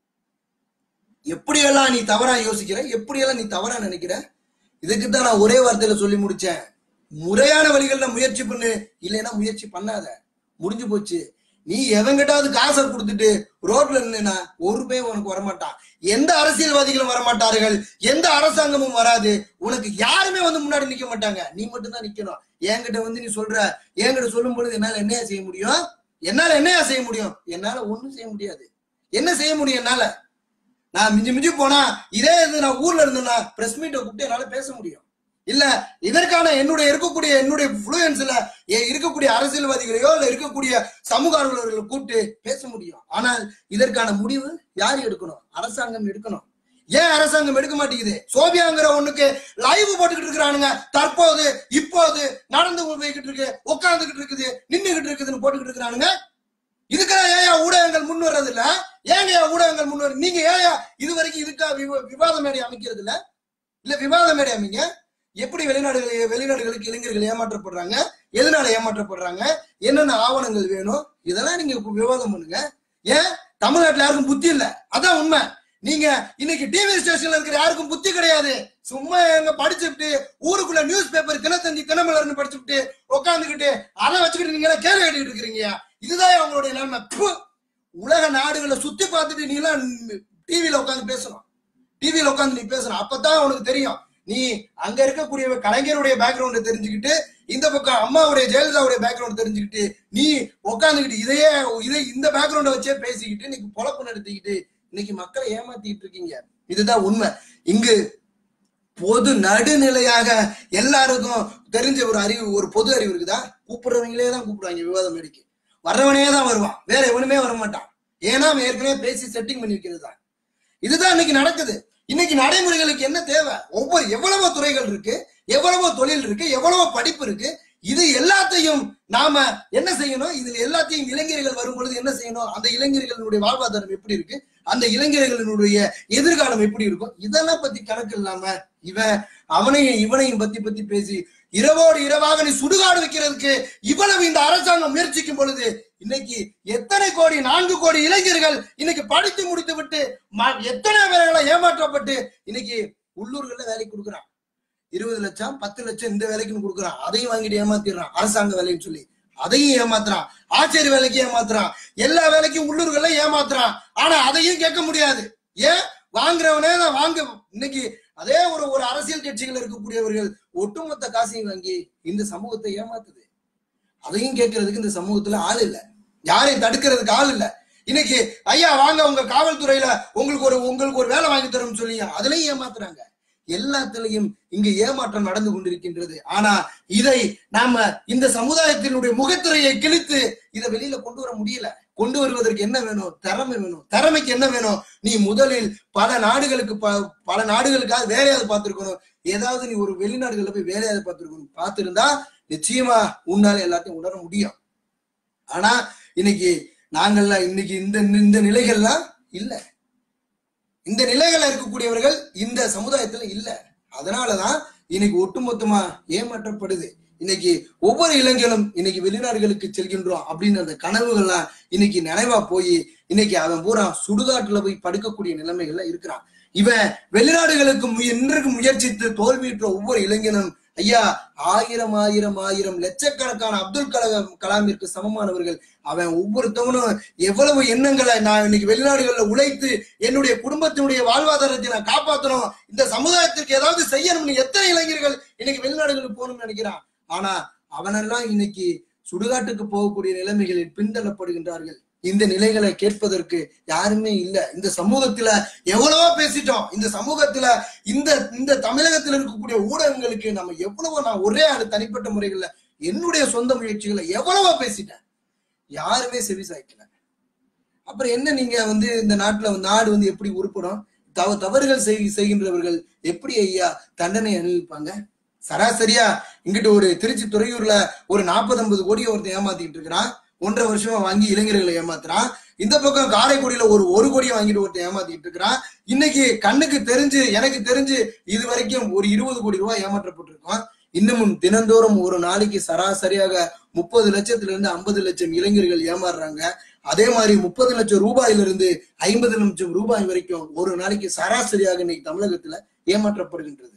எப்படியெல்லாம் நீ தவறா யோசிக்கிற எப்படியெல்லாம் நீ தவறா நினைக்கிற இதுக்கு தான் நான் ஒரே வார்த்தையில சொல்லி முடிச்சேன் முறையான வழிகள்ல முயற்சி பண்ணு இல்லைன்னா முயற்சி பண்ணாத முடிஞ்சு போச்சு நீ எவங்கிட்டாவது காசை கொடுத்துட்டு ரோட்ல நின்னா ஒரு பேர் உனக்கு வரமாட்டான் எந்த அரசியல்வாதிகளும் வரமாட்டார்கள் எந்த அரசாங்கமும் வராது உனக்கு யாருமே வந்து முன்னாடி நிக்க மாட்டாங்க நீ மட்டும் தான் நிக்கணும் என்கிட்ட வந்து நீ சொல்ற என்கிட்ட சொல்லும் பொழுது என்னால என்னையா செய்ய முடியும் என்னால என்னையா செய்ய முடியும் என்னால ஒண்ணும் செய்ய முடியாது என்ன செய்ய முடியும் என்னால நான் மிஞ்சி மிஞ்சி போனா இதே இது நான் ஊர்ல இருந்தேன்னா பிரஸ் மீட்டை கூப்பிட்டு என்னால பேச முடியும் இல்ல இதற்கான என்னுடைய இருக்கக்கூடிய என்னுடைய புளுயன்ஸ்ல இருக்கக்கூடிய அரசியல்வாதிகளையோ இல்ல இருக்கக்கூடிய சமூக ஆர்வலர்களை கூப்பிட்டு பேச முடியும் ஆனால் இதற்கான முடிவு யார் எடுக்கணும் அரசாங்கம் எடுக்கணும் ஏன் அரசாங்கம் எடுக்க மாட்டேங்குது சோபியாங்கிற ஒண்ணுக்கு லைவ் போட்டுக்கிட்டு இருக்கிறானுங்க தற்போது இப்போது நடந்து போய்கிட்டு இருக்கு உட்கார்ந்துகிட்டு இருக்குது நின்னுகிட்டு இருக்குதுன்னு போட்டுக்கிட்டு இருக்கிறானுங்க இதுக்கெல்லாம் ஏயா ஊடகங்கள் முன் வர்றது இல்ல ஏங்க ஊடகங்கள் முன் வர நீங்க ஏயா இது வரைக்கும் இதுக்கா விவ- விவாத மேடை அமைக்கிறது இல்ல இல்ல விவாத மேடை அமைங்க எப்படி வெளிநாடுகள் வெளிநாடுகளுக்கு இளைஞர்கள் ஏமாற்றப்படுறாங்க எதனால ஏமாற்றப்படுறாங்க என்னென்ன ஆவணங்கள் வேணும் இதெல்லாம் நீங்க இப்ப விவாதம் பண்ணுங்க ஏன் தமிழ்நாட்டுல யாருக்கும் புத்தி இல்ல அதான் உண்மை நீங்க இன்னைக்கு டிவி ஸ்டேஷன்ல இருக்கிற யாருக்கும் புத்தி கிடையாது சும்மா எங்க படிச்சுட்டு ஊருக்குள்ள நியூஸ் பேப்பர் தினத்தந்தி தினமலர்னு படிச்சுட்டு உட்காந்துக்கிட்டு அதை வச்சுக்கிட்டு நீங்க எல்லாம் கேள்வி கேட்டுக்கிட்டு இருக்கிறீங்க இதுதான் அவங்களுடைய நிலைமை ப்பு. உலக நாடுகளை சுத்தி பார்த்துட்டு நீ எல்லாம் டிவியில உட்காந்து பேசணும் டிவியில உட்காந்து நீ பேசணும் அப்பதான் உனக்கு தெரியும் நீ அங்க இருக்கக்கூடிய கலைஞருடைய பேக்ரவுண்ட் தெரிஞ்சுக்கிட்டு இந்த பக்கம் அம்மாவுடைய ஜெயலலிதாவுடைய பேக்ரவுண்ட் தெரிஞ்சுக்கிட்டு நீ உட்காந்துக்கிட்டு இதையே இதை இந்த பேக்ரவுண்ட வச்சே பேசிக்கிட்டு இன்னைக்கு பொழப்பு நடத்திக்கிட்டு இன்னைக்கு மக்களை ஏமாத்திட்டு இருக்கீங்க இதுதான் உண்மை இங்கு பொது நடுநிலையாக எல்லாருக்கும் தெரிஞ்ச ஒரு அறிவு ஒரு பொது அறிவு இருக்குதா கூப்பிடுறவங்களே தான் கூப்பிடுவாங்க விவாதம் மேடைக்கு வர்றவனே தான் வருவான் வேற எவனுமே வர மாட்டான் ஏன்னா அவன் ஏற்கனவே பேசி செட்டிங் பண்ணி வைக்கிறது தான் இதுதான் இன்னைக்கு நடக்குது இன்னைக்கு நடைமுறைகளுக்கு என்ன தேவை ஒவ்வொரு எவ்வளவோ துறைகள் இருக்கு எவ்வளவோ தொழில் இருக்கு எவ்வளவோ படிப்பு இருக்கு இது எல்லாத்தையும் நாம என்ன செய்யணும் இதுல எல்லாத்தையும் இளைஞர்கள் வரும் பொழுது என்ன செய்யணும் அந்த இளைஞர்களுடைய வாழ்வாதாரம் எப்படி இருக்கு அந்த இளைஞர்களினுடைய எதிர்காலம் எப்படி இருக்கும் இதெல்லாம் பத்தி கணக்கு இல்லாம இவன் அவனையும் இவனையும் பத்தி பத்தி பேசி இரவோடு இரவாக நீ சுடுகாடு வைக்கிறதுக்கு இவ்வளவு இந்த அரசாங்கம் முயற்சிக்கும் பொழுது இன்னைக்கு எத்தனை கோடி நான்கு கோடி இளைஞர்கள் இன்னைக்கு படித்து முடித்து விட்டு ம- எத்தனை பேர்களை ஏமாற்றப்பட்டு இன்னைக்கு உள்ளூர்கள்ல வேலைக்கு கொடுக்குறான் இருபது லட்சம் பத்து லட்சம் இந்த வேலைக்குன்னு கொடுக்குறான் அதையும் வாங்கிட்டு ஏமாத்திடுறான் அரசாங்க வேலைன்னு சொல்லி அதையும் ஏமாத்துறான் ஆச்சரிய வேலைக்கு ஏமாத்துறான் எல்லா வேலைக்கும் உள்ளூர்கள்ல ஏமாத்துறான் ஆனா அதையும் கேட்க முடியாது ஏன் வாங்குறவனே தான் வாங்க இன்னைக்கு அதே ஒரு ஒரு அரசியல் கட்சிகள் இருக்கக்கூடியவர்கள் ஒட்டுமொத்த காசையும் வாங்கி இந்த சமூகத்தை ஏமாத்துது அதையும் கேட்கறதுக்கு இந்த சமூகத்துல ஆள் இல்ல யாரையும் தடுக்கிறதுக்கு ஆள் இல்ல இன்னைக்கு ஐயா வாங்க உங்க காவல்துறையில உங்களுக்கு ஒரு உங்களுக்கு ஒரு வேலை வாங்கி தரோம்னு சொல்லி அதுலயும் ஏமாத்துறாங்க எல்லாத்துலயும் இங்க ஏமாற்றம் நடந்து கொண்டிருக்கின்றது ஆனா இதை நாம இந்த சமுதாயத்தினுடைய முகத்திரையை கிழித்து இதை வெளியில கொண்டு வர முடியல கொண்டு வருவதற்கு என்ன வேணும் திறமை வேணும் திறமைக்கு என்ன வேணும் நீ முதலில் பல நாடுகளுக்கு ப- பல நாடுகளுக்காக வேலையாவது பார்த்திருக்கணும் ஏதாவது நீ ஒரு வெளிநாடுகள்ல போய் வேலையாவது பார்த்திருக்கணும் பார்த்திருந்தா நிச்சயமா உன்னால எல்லாத்தையும் உணர முடியும் ஆனா இன்னைக்கு நாங்கள்லாம் இன்னைக்கு இந்த இந்த நிலைகள்லாம் இல்ல இந்த நிலைகள்ல இருக்கக்கூடியவர்கள் இந்த சமுதாயத்துல இல்ல அதனாலதான் இன்னைக்கு ஒட்டுமொத்தமா ஏமாற்றப்படுது இன்னைக்கு ஒவ்வொரு இளைஞனும் இன்னைக்கு வெளிநாடுகளுக்கு செல்கின்றோம் அப்படின்னு அந்த கனவுகள்லாம் இன்னைக்கு நினைவா போய் இன்னைக்கு அவன் பூரா சுடுகாட்டுல போய் படுக்கக்கூடிய நிலைமைகள்ல இருக்கிறான் இவன் வெளிநாடுகளுக்கு மு- இன்றைக்கு முயற்சித்து தோல்வியுற்ற ஒவ்வொரு இளைஞனும் ஐயா ஆயிரம் ஆயிரம் ஆயிரம் லட்சக்கணக்கான அப்துல் கலாம் கலாமிற்கு சமமானவர்கள் அவன் ஒவ்வொருத்தவனும் எவ்வளவு எண்ணங்களை நான் இன்னைக்கு வெளிநாடுகள்ல உழைத்து என்னுடைய குடும்பத்தினுடைய வாழ்வாதாரத்தை நான் காப்பாற்றணும் இந்த சமுதாயத்திற்கு ஏதாவது செய்யணும்னு எத்தனை இளைஞர்கள் இன்னைக்கு வெளிநாடுகளுக்கு போகணும்னு நினைக்கிறான் ஆனா அவனெல்லாம் இன்னைக்கு சுடுகாட்டுக்கு போகக்கூடிய நிலைமைகளில் பின்தள்ளப்படுகின்றார்கள் இந்த நிலைகளை கேட்பதற்கு யாருமே இல்ல இந்த சமூகத்துல எவ்வளவோ பேசிட்டோம் இந்த சமூகத்துல இந்த இந்த தமிழகத்துல இருக்கக்கூடிய ஊடகங்களுக்கு நம்ம எவ்வளவோ நான் ஒரே ஆளு தனிப்பட்ட முறைகள்ல என்னுடைய சொந்த முயற்சிகளை எவ்வளவோ பேசிட்டேன் யாருமே செவி சாய்க்கல அப்புறம் என்ன நீங்க வந்து இந்த நாட்டுல நாடு வந்து எப்படி உருப்படும் தவ தவறுகள் செய்- செய்கின்றவர்கள் எப்படி ஐயா தண்டனை அனுபவிப்பாங்க சராசரியா இங்கிட்டு ஒரு திருச்சி துறையூர்ல ஒரு நாற்பது ஐம்பது கோடியை ஒருத்தன் ஏமாத்திட்டு இருக்கிறான் ஒன்றரை வருஷமா வாங்கி இளைஞர்களை ஏமாத்துறான் இந்த பக்கம் காரைக்குடியில ஒரு ஒரு கோடியை வாங்கிட்டு ஒருத்தன் ஏமாத்திட்டு இருக்கிறான் இன்னைக்கு கண்ணுக்கு தெரிஞ்சு எனக்கு தெரிஞ்சு இது வரைக்கும் ஒரு இருபது கோடி ரூபாய் ஏமாற்றப்பட்டிருக்கோம் இன்னமும் தினந்தோறும் ஒரு நாளைக்கு சராசரியாக முப்பது லட்சத்துல இருந்து ஐம்பது லட்சம் இளைஞர்கள் ஏமாறுறாங்க அதே மாதிரி முப்பது லட்சம் ரூபாயிலிருந்து ஐம்பது லட்சம் ரூபாய் வரைக்கும் ஒரு நாளைக்கு சராசரியாக இன்னைக்கு தமிழகத்துல ஏமாற்றப்படுகின்றது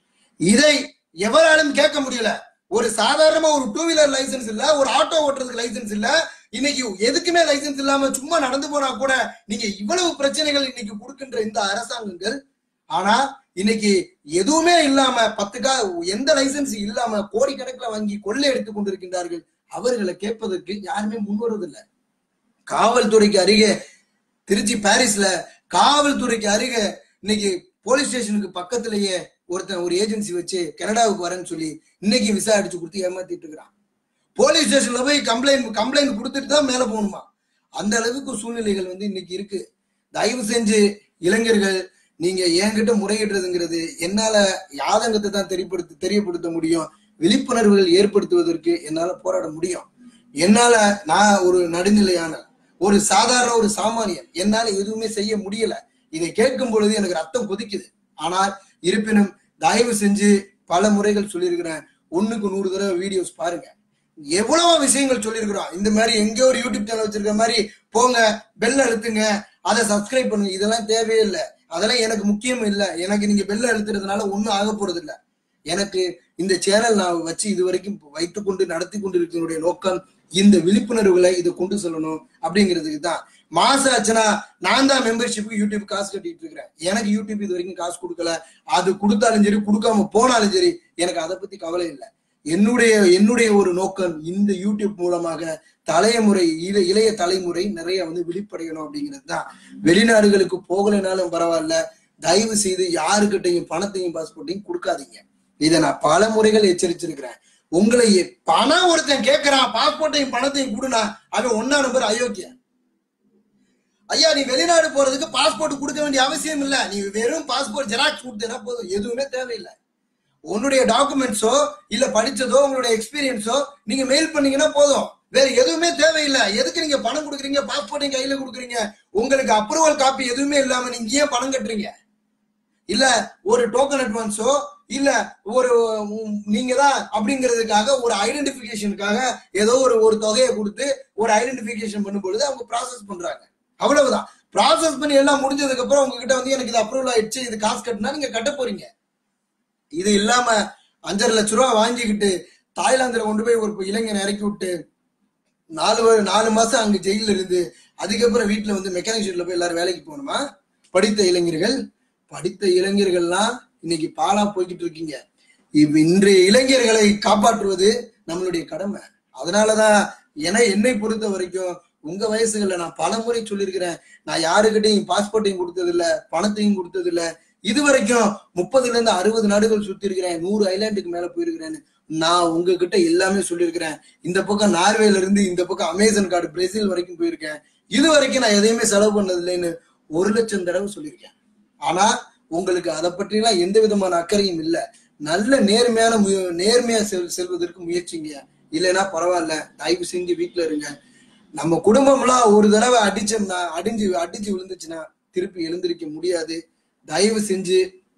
இதை எவராலும் கேட்க முடியல ஒரு சாதாரணமா ஒரு டூ வீலர் லைசென்ஸ் இல்ல ஒரு ஆட்டோ ஓட்டுறதுக்கு லைசென்ஸ் இல்ல இன்னைக்கு எதுக்குமே லைசென்ஸ் இல்லாம சும்மா நடந்து போனா கூட நீங்க இவ்வளவு பிரச்சனைகள் இன்னைக்கு கொடுக்கின்ற இந்த அரசாங்கங்கள் ஆனா இன்னைக்கு எதுவுமே இல்லாம பத்துக்கா எந்த லைசென்ஸ் இல்லாம கோடிக்கணக்கில் வாங்கி கொள்ளை எடுத்துக் கொண்டிருக்கின்றார்கள் அவர்களை கேட்பதற்கு யாருமே முன்வருவதில்லை காவல்துறைக்கு அருகே திருச்சி பாரிஸ்ல காவல்துறைக்கு அருகே இன்னைக்கு போலீஸ் ஸ்டேஷனுக்கு பக்கத்திலேயே ஒருத்தன் ஒரு ஏஜென்சி வச்சு கனடாவுக்கு வரேன்னு சொல்லி இன்னைக்கு விசா அடிச்சு கொடுத்து ஏமாத்திட்டு இருக்கிறான் போலீஸ் ஸ்டேஷன்ல போய் கம்ப்ளைண்ட் கம்ப்ளைண்ட் கொடுத்துட்டு தான் மேல போகணுமா அந்த அளவுக்கு சூழ்நிலைகள் வந்து இன்னைக்கு இருக்கு தயவு செஞ்சு இளைஞர்கள் நீங்க என்கிட்ட முறையிடுறதுங்கிறது என்னால யாதங்கத்தை தான் தெரியப்படுத்த தெரியப்படுத்த முடியும் விழிப்புணர்வுகள் ஏற்படுத்துவதற்கு என்னால போராட முடியும் என்னால நான் ஒரு நடுநிலையான ஒரு சாதாரண ஒரு சாமானியன் என்னால எதுவுமே செய்ய முடியல இதை கேட்கும் பொழுது எனக்கு ரத்தம் கொதிக்குது ஆனால் இருப்பினும் தயவு செஞ்சு பல முறைகள் சொல்லியிருக்கிறேன் ஒண்ணுக்கு நூறு தடவை வீடியோஸ் பாருங்க எவ்வளவோ விஷயங்கள் சொல்லியிருக்கிறோம் இந்த மாதிரி எங்கேயோ ஒரு யூடியூப் சேனல் வச்சிருக்க மாதிரி போங்க பெல் அழுத்துங்க அதை சப்ஸ்கிரைப் பண்ணுங்க இதெல்லாம் தேவையே இல்லை அதெல்லாம் எனக்கு முக்கியம் இல்லை எனக்கு நீங்க பெல் அழுத்துறதுனால ஒண்ணும் ஆக போறது இல்ல எனக்கு இந்த சேனல் நான் வச்சு இது வரைக்கும் வைத்துக்கொண்டு நடத்தி கொண்டு இருக்கிற நோக்கம் இந்த விழிப்புணர்வுகளை இதை கொண்டு செல்லணும் அப்படிங்கிறதுக்கு தான் மாசம் ஆச்சுன்னா நான் தான் மெம்பர்ஷிப்புக்கு யூடியூப் காசு கட்டிட்டு இருக்கிறேன் எனக்கு யூடியூப் இது வரைக்கும் காசு கொடுக்கல அது கொடுத்தாலும் சரி கொடுக்காம போனாலும் சரி எனக்கு அதை பத்தி கவலை இல்லை என்னுடைய என்னுடைய ஒரு நோக்கம் இந்த யூடியூப் மூலமாக தலைமுறை இள- இளைய தலைமுறை நிறைய வந்து விழிப்படையணும் அப்படிங்கிறது தான் வெளிநாடுகளுக்கு போகலைனாலும் பரவாயில்ல தயவு செய்து யாருக்கிட்டையும் பணத்தையும் பாஸ்போர்ட்டையும் கொடுக்காதீங்க இதை நான் பல முறைகள் எச்சரிச்சிருக்கிறேன் உங்களை எ- பணம் ஒருத்தன் கேட்கறான் பாஸ்போர்ட்டையும் பணத்தையும் கொடுனா அவன் ஒன்னா நம்பர் அயோக்கியன் ஐயா நீ வெளிநாடு போறதுக்கு பாஸ்போர்ட் கொடுக்க வேண்டிய அவசியம் இல்ல நீ வெறும் பாஸ்போர்ட் ஜெராக்ஸ் கொடுத்தேன்னா போதும் எதுவுமே தேவையில்லை உன்னுடைய டாக்குமெண்ட்ஸோ இல்ல படிச்சதோ உங்களுடைய எக்ஸ்பீரியன்ஸோ நீங்க மெயில் பண்ணீங்கன்னா போதும் வேற எதுவுமே தேவையில்லை எதுக்கு நீங்க பணம் கொடுக்குறீங்க பாஸ்போர்ட்டையும் கையில கொடுக்குறீங்க உங்களுக்கு அப்ரூவல் காப்பி எதுவுமே இல்லாம நீங்க ஏன் பணம் கட்டுறீங்க இல்ல ஒரு டோக்கன் அட்வான்ஸோ இல்ல ஒரு உம், நீங்க தான் அப்படிங்கிறதுக்காக ஒரு ஐடென்டிபிகேஷனுக்காக ஏதோ ஒரு ஒரு தொகையை கொடுத்து ஒரு ஐடென்டிபிகேஷன் பண்ணும் பொழுது அவங்க ப்ராசஸ் பண்றாங்க அவ்வளவுதான் ப்ராசஸ் பண்ணி எல்லாம் முடிஞ்சதுக்கு அப்புறம் உங்ககிட்ட வந்து எனக்கு இது அப்ரூவல் ஆயிடுச்சு இது காசு கட்டினா நீங்க கட்ட போறீங்க இது இல்லாம அஞ்சரை லட்ச ரூபா வாங்கிக்கிட்டு தாய்லாந்துல கொண்டு போய் ஒரு இளைஞனை இறக்கி விட்டு நாலு வரு- நாலு மாசம் அங்க ஜெயில இருந்து அதுக்கப்புறம் வீட்டுல வந்து மெக்கானிக் ஷெட்ல போய் எல்லாரும் வேலைக்கு போகணுமா படித்த இளைஞர்கள் படித்த இளைஞர்கள்லாம் இன்னைக்கு பாலா போய்கிட்டு இருக்கீங்க இவ் இன்றைய இளைஞர்களை காப்பாற்றுவது நம்மளுடைய கடமை அதனாலதான் என என்னை பொறுத்த வரைக்கும் உங்க வயசுகள்ல நான் பல முறை சொல்லியிருக்கிறேன் நான் யாருக்கிட்டையும் பாஸ்போர்ட்டையும் கொடுத்தது இல்ல பணத்தையும் கொடுத்தது இல்ல இது வரைக்கும் முப்பதுல இருந்து அறுபது நாடுகள் சுத்தி இருக்கிறேன் நூறு ஐலாண்டுக்கு மேல போயிருக்கிறேன்னு நான் உங்ககிட்ட எல்லாமே சொல்லியிருக்கிறேன் இந்த பக்கம் நார்வேல இருந்து இந்த பக்கம் அமேசான் கார்டு பிரேசில் வரைக்கும் போயிருக்கேன் இது வரைக்கும் நான் எதையுமே செலவு பண்ணது இல்லைன்னு ஒரு லட்சம் தடவை சொல்லியிருக்கேன் ஆனா உங்களுக்கு அதை பற்றிலாம் எந்த விதமான அக்கறையும் இல்ல நல்ல நேர்மையான முய- நேர்மையா செல் செல்வதற்கு முயற்சிங்க இல்லைன்னா பரவாயில்ல தயவு செஞ்சு வீட்டுல இருங்க நம்ம குடும்பம்லாம் ஒரு தடவை அடிச்சோம்னா அடிஞ்சு அடிச்சு விழுந்துச்சுன்னா திருப்பி எழுந்திருக்க முடியாது தயவு செஞ்சு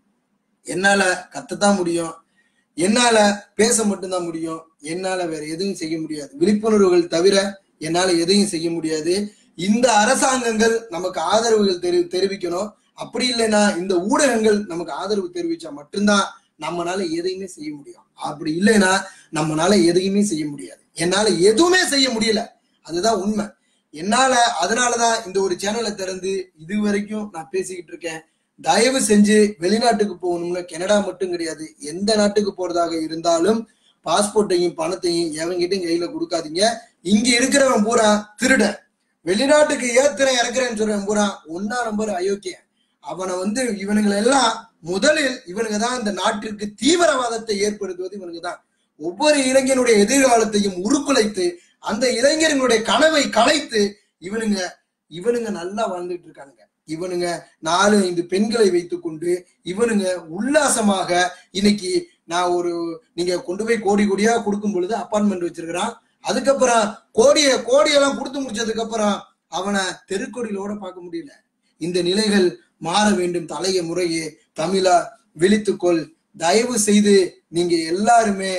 என்னால கத்தத்தான் முடியும் என்னால பேச மட்டும்தான் முடியும் என்னால வேற எதுவும் செய்ய முடியாது விழிப்புணர்வுகள் தவிர என்னால எதையும் செய்ய முடியாது இந்த அரசாங்கங்கள் நமக்கு ஆதரவுகள் தெரி தெரிவிக்கணும் அப்படி இல்லைன்னா இந்த ஊடகங்கள் நமக்கு ஆதரவு தெரிவிச்சா மட்டும்தான் நம்மனால எதையுமே செய்ய முடியும் அப்படி இல்லைன்னா நம்மனால எதையுமே செய்ய முடியாது என்னால எதுவுமே செய்ய முடியல அதுதான் உண்மை என்னால அதனாலதான் இந்த ஒரு சேனலை திறந்து இது வரைக்கும் நான் பேசிக்கிட்டு இருக்கேன் தயவு செஞ்சு வெளிநாட்டுக்கு போகணும்னு கனடா மட்டும் கிடையாது எந்த நாட்டுக்கு போறதாக இருந்தாலும் பாஸ்போர்ட்டையும் பணத்தையும் எவங்கிட்டையும் கையில கொடுக்காதீங்க இங்க இருக்கிறவன் பூரா திருடன் வெளிநாட்டுக்கு ஏத்துறேன் இறக்குறேன்னு சொல்றவன் பூரா ஒன்னா நம்பர் அயோக்கியன் அவனை வந்து இவனுங்களை எல்லாம் முதலில் இவனுங்க தான் இந்த நாட்டிற்கு தீவிரவாதத்தை ஏற்படுத்துவது இவனுங்க தான் ஒவ்வொரு இளைஞனுடைய எதிர்காலத்தையும் உருக்குலைத்து அந்த இளைஞர்களுடைய கனவை கலைத்து இவனுங்க இவனுங்க நல்லா வாழ்ந்துட்டு இருக்கானுங்க இவனுங்க நாலு ஐந்து பெண்களை வைத்துக்கொண்டு இவனுங்க உல்லாசமாக இன்னைக்கு நான் ஒரு நீங்க கொண்டு போய் கோடி கோடியா கொடுக்கும் பொழுது அப்பார்ட்மெண்ட் வச்சிருக்கிறான் அதுக்கப்புறம் கோடிய கோடியெல்லாம் கொடுத்து முடிச்சதுக்கு அப்புறம் அவனை தெருக்கோடியிலோட பார்க்க முடியல இந்த நிலைகள் மாற வேண்டும் தலைய முறையே தமிழா விழித்துக்கொள் தயவு செய்து நீங்க எல்லாருமே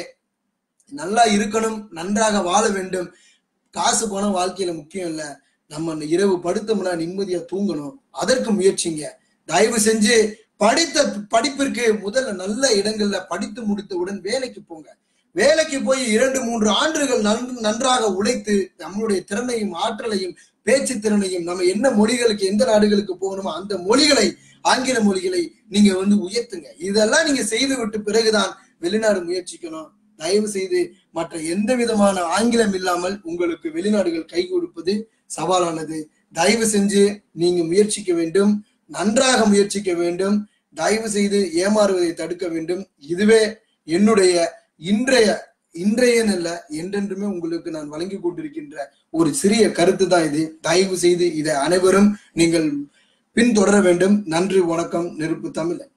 நல்லா இருக்கணும் நன்றாக வாழ வேண்டும் காசு பணம் வாழ்க்கையில முக்கியம் இல்ல நம்ம இரவு படுத்தோம்னா நிம்மதியா தூங்கணும் அதற்கு முயற்சிங்க தயவு செஞ்சு படித்த படிப்பிற்கு முதல்ல நல்ல இடங்கள்ல படித்து முடித்தவுடன் வேலைக்கு போங்க வேலைக்கு போய் இரண்டு மூன்று ஆண்டுகள் நன்- நன்றாக உழைத்து நம்மளுடைய திறனையும் ஆற்றலையும் பேச்சு திறனையும் நம்ம என்ன மொழிகளுக்கு எந்த நாடுகளுக்கு போகணுமோ அந்த மொழிகளை ஆங்கில மொழிகளை நீங்க வந்து உயர்த்துங்க இதெல்லாம் நீங்க செய்து விட்டு பிறகுதான் வெளிநாடு முயற்சிக்கணும் தயவு செய்து மற்ற எந்த விதமான ஆங்கிலம் இல்லாமல் உங்களுக்கு வெளிநாடுகள் கை கொடுப்பது சவாலானது தயவு செஞ்சு நீங்க முயற்சிக்க வேண்டும் நன்றாக முயற்சிக்க வேண்டும் தயவு செய்து ஏமாறுவதை தடுக்க வேண்டும் இதுவே என்னுடைய இன்றைய இன்றைய அல்ல என்றென்றுமே உங்களுக்கு நான் வழங்கி கொண்டிருக்கின்ற ஒரு சிறிய கருத்து தான் இது தயவு செய்து இதை அனைவரும் நீங்கள் பின்தொடர வேண்டும் நன்றி வணக்கம் நெருப்பு தமிழ்